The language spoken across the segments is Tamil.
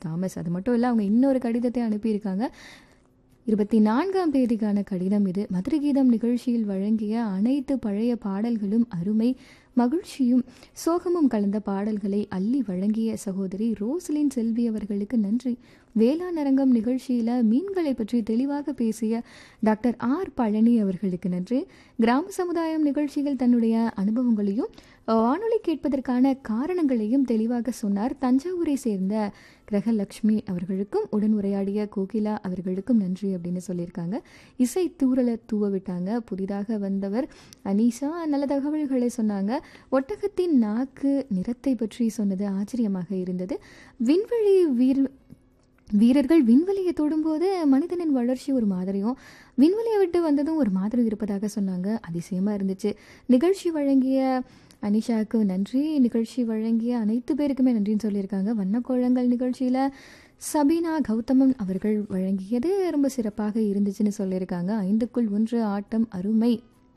தாமஸ் அது மட்டும் இல்லை அவங்க இன்னொரு கடிதத்தை அனுப்பியிருக்காங்க இருபத்தி நான்காம் தேதிக்கான கடிதம் இது மதுரை கீதம் நிகழ்ச்சியில் வழங்கிய அனைத்து பழைய பாடல்களும் அருமை மகிழ்ச்சியும் சோகமும் கலந்த பாடல்களை அள்ளி வழங்கிய சகோதரி ரோசலின் செல்வி அவர்களுக்கு நன்றி வேளாண் அரங்கம் நிகழ்ச்சியில் மீன்களை பற்றி தெளிவாக பேசிய டாக்டர் ஆர் பழனி அவர்களுக்கு நன்றி கிராம சமுதாயம் நிகழ்ச்சியில் தன்னுடைய அனுபவங்களையும் வானொலி கேட்பதற்கான காரணங்களையும் தெளிவாக சொன்னார் தஞ்சாவூரை சேர்ந்த கிரகலக்ஷ்மி அவர்களுக்கும் உடன் உரையாடிய கோகிலா அவர்களுக்கும் நன்றி அப்படின்னு சொல்லியிருக்காங்க இசை தூரலை தூவ விட்டாங்க புதிதாக வந்தவர் அனீஷா நல்ல தகவல்களை சொன்னாங்க ஒட்டகத்தின் நாக்கு நிறத்தை பற்றி சொன்னது ஆச்சரியமாக இருந்தது விண்வெளி வீர் வீரர்கள் விண்வெளியை தொடும்போது மனிதனின் வளர்ச்சி ஒரு மாதிரியும் விண்வெளியை விட்டு வந்ததும் ஒரு மாதிரி இருப்பதாக சொன்னாங்க அதிசயமாக இருந்துச்சு நிகழ்ச்சி வழங்கிய அனிஷாவுக்கு நன்றி நிகழ்ச்சி வழங்கிய அனைத்து பேருக்குமே நன்றின்னு சொல்லியிருக்காங்க வண்ணக்கோழங்கள் நிகழ்ச்சியில் சபீனா கௌதமன் அவர்கள் வழங்கியது ரொம்ப சிறப்பாக இருந்துச்சுன்னு சொல்லியிருக்காங்க ஐந்துக்குள் ஒன்று ஆட்டம் அருமை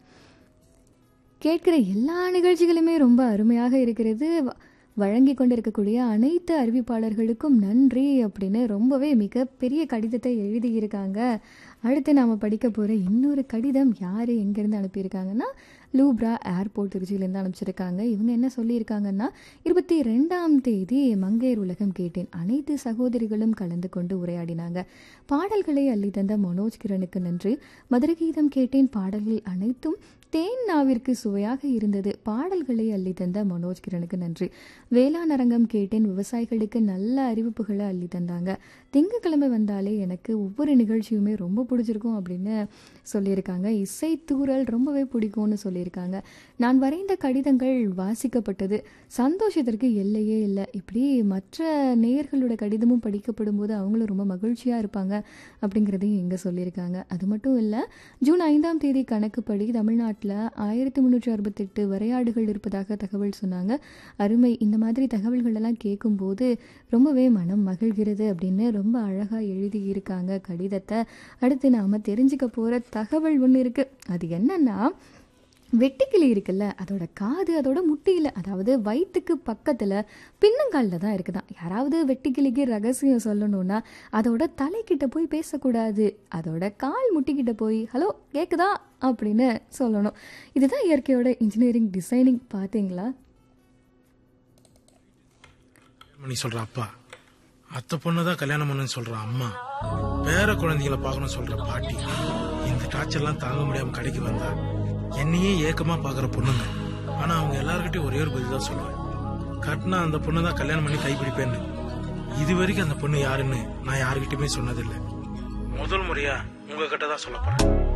கேட்குற எல்லா நிகழ்ச்சிகளுமே ரொம்ப அருமையாக இருக்கிறது வழங்கி கொண்டிருக்கக்கூடிய அனைத்து அறிவிப்பாளர்களுக்கும் நன்றி அப்படின்னு ரொம்பவே மிகப்பெரிய கடிதத்தை எழுதியிருக்காங்க அடுத்து நாம் படிக்க போகிற இன்னொரு கடிதம் யார் எங்கேருந்து அனுப்பியிருக்காங்கன்னா லூப்ரா ஏர்போர்ட் திருச்சியிலேருந்து அனுப்பிச்சிருக்காங்க இவங்க என்ன சொல்லியிருக்காங்கன்னா இருபத்தி ரெண்டாம் தேதி மங்கையர் உலகம் கேட்டேன் அனைத்து சகோதரிகளும் கலந்து கொண்டு உரையாடினாங்க பாடல்களை அள்ளி தந்த மனோஜ் கிரணுக்கு நன்றி மதுரை கீதம் கேட்டேன் பாடல்கள் அனைத்தும் தேன் நாவிற்கு சுவையாக இருந்தது பாடல்களை அள்ளி தந்த மனோஜ் கிரணுக்கு நன்றி வேளாண் அரங்கம் கேட்டேன் விவசாயிகளுக்கு நல்ல அறிவிப்புகளை அள்ளி தந்தாங்க திங்கக்கிழமை வந்தாலே எனக்கு ஒவ்வொரு நிகழ்ச்சியுமே ரொம்ப பிடிச்சிருக்கும் அப்படின்னு சொல்லியிருக்காங்க இசை தூரல் ரொம்பவே பிடிக்கும்னு சொல்லியிருக்காங்க நான் வரைந்த கடிதங்கள் வாசிக்கப்பட்டது சந்தோஷத்திற்கு எல்லையே இல்லை இப்படி மற்ற நேயர்களோட கடிதமும் படிக்கப்படும் போது அவங்களும் ரொம்ப மகிழ்ச்சியாக இருப்பாங்க அப்படிங்கிறதையும் இங்கே சொல்லியிருக்காங்க அது மட்டும் இல்லை ஜூன் ஐந்தாம் தேதி கணக்குப்படி தமிழ்நாட்டில் ஆயிரத்தி முந்நூற்றி அறுபத்தெட்டு வரையாடுகள் இருப்பதாக தகவல் சொன்னாங்க அருமை இந்த மாதிரி தகவல்கள் எல்லாம் கேட்கும்போது ரொம்பவே மனம் மகிழ்கிறது அப்படின்னு ரொம்ப அழகாக எழுதியிருக்காங்க கடிதத்தை அடுத்து நாம் தெரிஞ்சுக்க போகிற தகவல் ஒன்று இருக்குது அது என்னன்னா வெட்டுக்கிளி இருக்குல்ல அதோட காது அதோட முட்டியில் அதாவது வயிற்றுக்கு பக்கத்தில் பின்னங்காலில் தான் இருக்குதான் யாராவது வெட்டுக்கிளிக்கு ரகசியம் சொல்லணும்னா அதோட தலைக்கிட்ட போய் பேசக்கூடாது அதோட கால் முட்டிக்கிட்ட போய் ஹலோ கேட்குதா அப்படின்னு சொல்லணும் இதுதான் இயற்கையோட இன்ஜினியரிங் டிசைனிங் பார்த்தீங்களா மணி சொல்ற அப்பா அத்தை பொண்ணு தான் கல்யாணம் பண்ணுன்னு சொல்ற அம்மா பேர குழந்தைகளை பார்க்கணும் சொல்ற பாட்டி இந்த டார்ச்சர்லாம் தாங்க முடியாம கடைக்கு வந்தா என்னையே ஏக்கமா பாக்குற பொண்ணுங்க ஆனா அவங்க எல்லார்கிட்டயும் ஒரே ஒரு பதில் தான் சொல்லுவேன் கட்டினா அந்த பொண்ணு தான் கல்யாணம் பண்ணி கைப்பிடிப்பேன்னு இது வரைக்கும் அந்த பொண்ணு யாருன்னு நான் யாருகிட்டயுமே சொன்னதில்லை முதல் முறையா உங்ககிட்ட தான் சொல்ல போறேன்